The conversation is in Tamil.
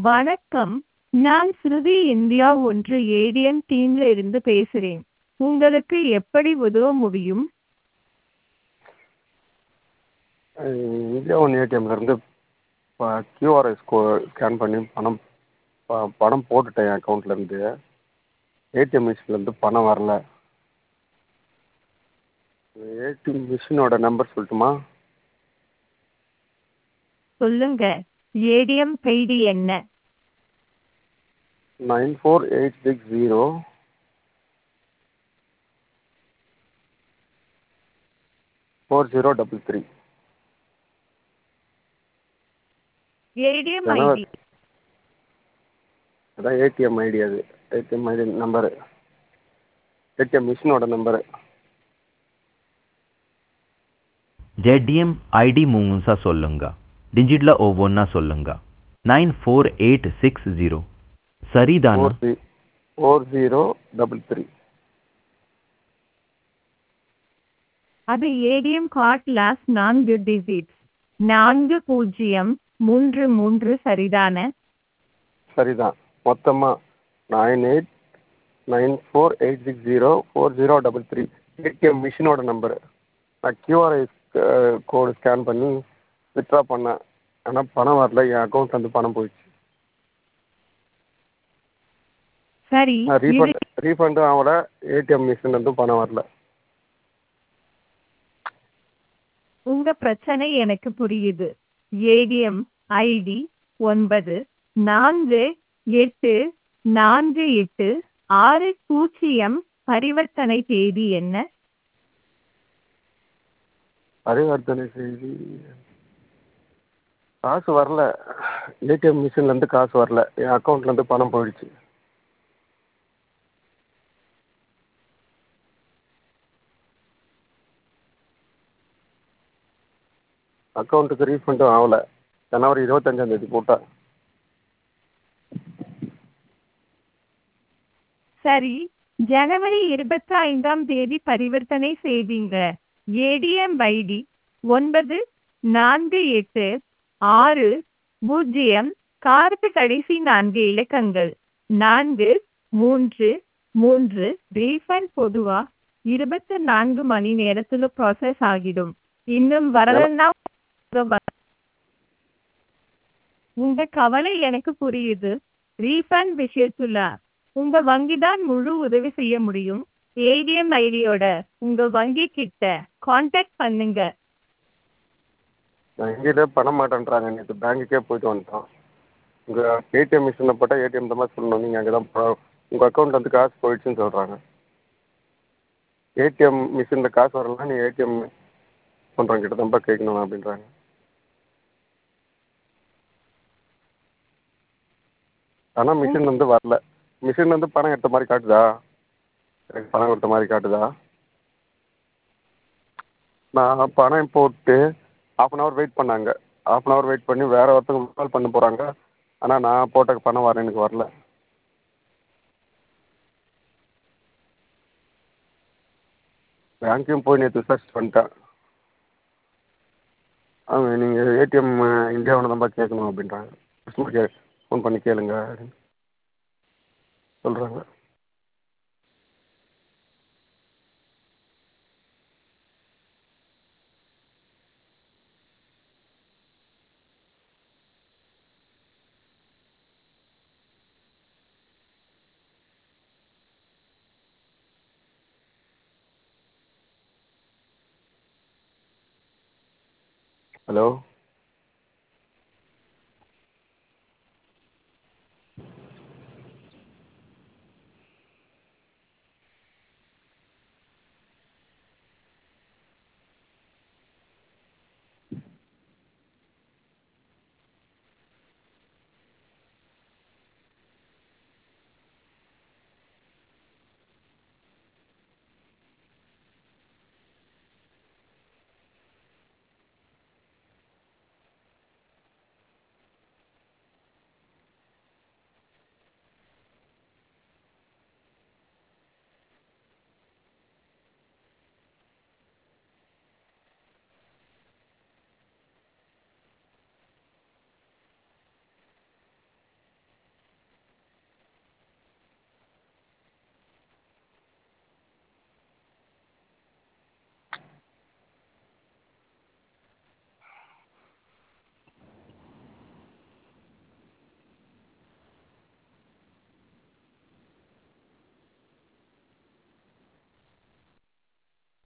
வணக்கம் நான் ஸ்ருதி இந்தியா ஒன்று ஏடிஎம் டீம்ல இருந்து பேசுகிறேன் உங்களுக்கு எப்படி உதவ முடியும் இந்தியா ஒன் ஏடிஎம்லேருந்து இப்போ கியூஆர்ஐ ஸ்கோ ஸ்கேன் பண்ணி பணம் ப பணம் போட்டுட்டேன் என் அக்கௌண்ட்லேருந்து ஏடிஎம் மிஷின்லேருந்து பணம் வரல ஏடிஎம் மிஷினோட நம்பர் சொல்லட்டுமா சொல்லுங்க ஏடிஎம் ஐடி என்ன nine four eight six zero four zero double three ATM ஜனவரி- ஐடி அதான் ஏடிஎம் ஐடி அது ஏடிஎம் ஐடி நம்பரு ஏடிஎம் மிஷினோட நம்பரு ஜெடிஎம் ஐடி மூணுசா சொல்லுங்க டிஜிட்ல ஒவ்வொன்றா சொல்லுங்க nine four eight six zero சரிதானா ஃபோர் ஜீ ஃபோர் ஜீரோ டபுள் த்ரீ அது ஏடிஎம் கார்ட் லாஸ்ட் நான்கு டிஜிட்ஸ் நான்கு பூஜ்ஜியம் மூன்று மூன்று சரிதானே சரிதான் மொத்தமாக nine eight nine four eight six zero four zero double three ATM மிஷினோட நம்பரு நான் கியூஆர்ஐ கோடு ஸ்கேன் பண்ணி வித்ட்ரா பண்ணேன் ஆனால் பணம் வரல என் அக்கௌண்ட்லேருந்து பணம் போயிடுச்சு சரி இது ரீஃபண்ட் ரீஃபண்டும் ஆகல ஏடிஎம் மிஷின்லேருந்தும் பணம் வரல உங்க பிரச்சனை எனக்கு புரியுது ஏடிஎம் ஐடி ஒன்பது நான்கு எட்டு நான்கு எட்டு ஆறு பூஜ்ஜியம் பரிவர்த்தனை தேதி என்ன பரிவர்த்தனை செய்தி காசு வரல ஏடிஎம் மிஷின்லேருந்து காசு வரல என் அக்கௌண்ட்லேருந்து பணம் போயிடுச்சு அக்கௌண்ட்டுக்கு ரீஃபண்டும் ஆகல ஜனவரி இருபத்தஞ்சாந்தேதி போட்டேன் சரி ஜனவரி இருபத்தி ஐந்தாம் தேதி பரிவர்த்தனை செய்தீங்க ஏடிஎம் ஐடி ஒன்பது நான்கு எட்டு ஆறு பூஜ்ஜியம் கார்டு கடைசி நான்கு இலக்கங்கள் நான்கு மூன்று மூன்று ரீஃபண்ட் பொதுவா இருபத்தி நான்கு மணி நேரத்துல ப்ராசஸ் ஆகிடும் இன்னும் வரலன்னா உங்க கவலை எனக்கு புரியுது ரீஃபண்ட் விஷயத்துல உங்க வங்கி தான் முழு உதவி செய்ய முடியும் ஏடிஎம் ஐடியோட உங்க வங்கி கிட்ட காண்டாக்ட் பண்ணுங்க நான் எங்கேயே பண்ண மாட்டேன்றாங்க நேற்று பேங்குக்கே போயிட்டு வந்துட்டோம் உங்கள் ஏடிஎம் மிஷினில் போட்டால் ஏடிஎம் தான் மாதிரி சொல்லணும் நீங்கள் அங்கே தான் உங்கள் அக்கௌண்ட்லேருந்து காசு போயிடுச்சுன்னு சொல்கிறாங்க ஏடிஎம் மிஷினில் காசு வரலன்னா நீ ஏடிஎம் பண்ணுறவங்க கிட்ட தான்ப்பா கேட்கணும் அப்படின்றாங்க ஆனால் மிஷின் வந்து வரல மிஷின் வந்து பணம் எடுத்த மாதிரி காட்டுதா எனக்கு பணம் கொடுத்த மாதிரி காட்டுதா நான் பணம் போட்டு ஹாஃப் அன் ஹவர் வெயிட் பண்ணாங்க ஹாஃப் அன் ஹவர் வெயிட் பண்ணி வேறு ஒருத்தவங்க கால் பண்ண போகிறாங்க ஆனால் நான் போட்ட பணம் வர எனக்கு வரல பேங்க்கையும் போய் நேற்று விசாரிச்சுட்டு வந்துட்டேன் அவங்க நீங்கள் ஏடிஎம் இந்தியாவில் தான்ப்பா கேட்கணும் அப்படின்றாங்க கஸ்டமர் கேர் ஃபோன் பண்ணி கேளுங்க அப்படின்னு சொல்கிறாங்க ஹலோ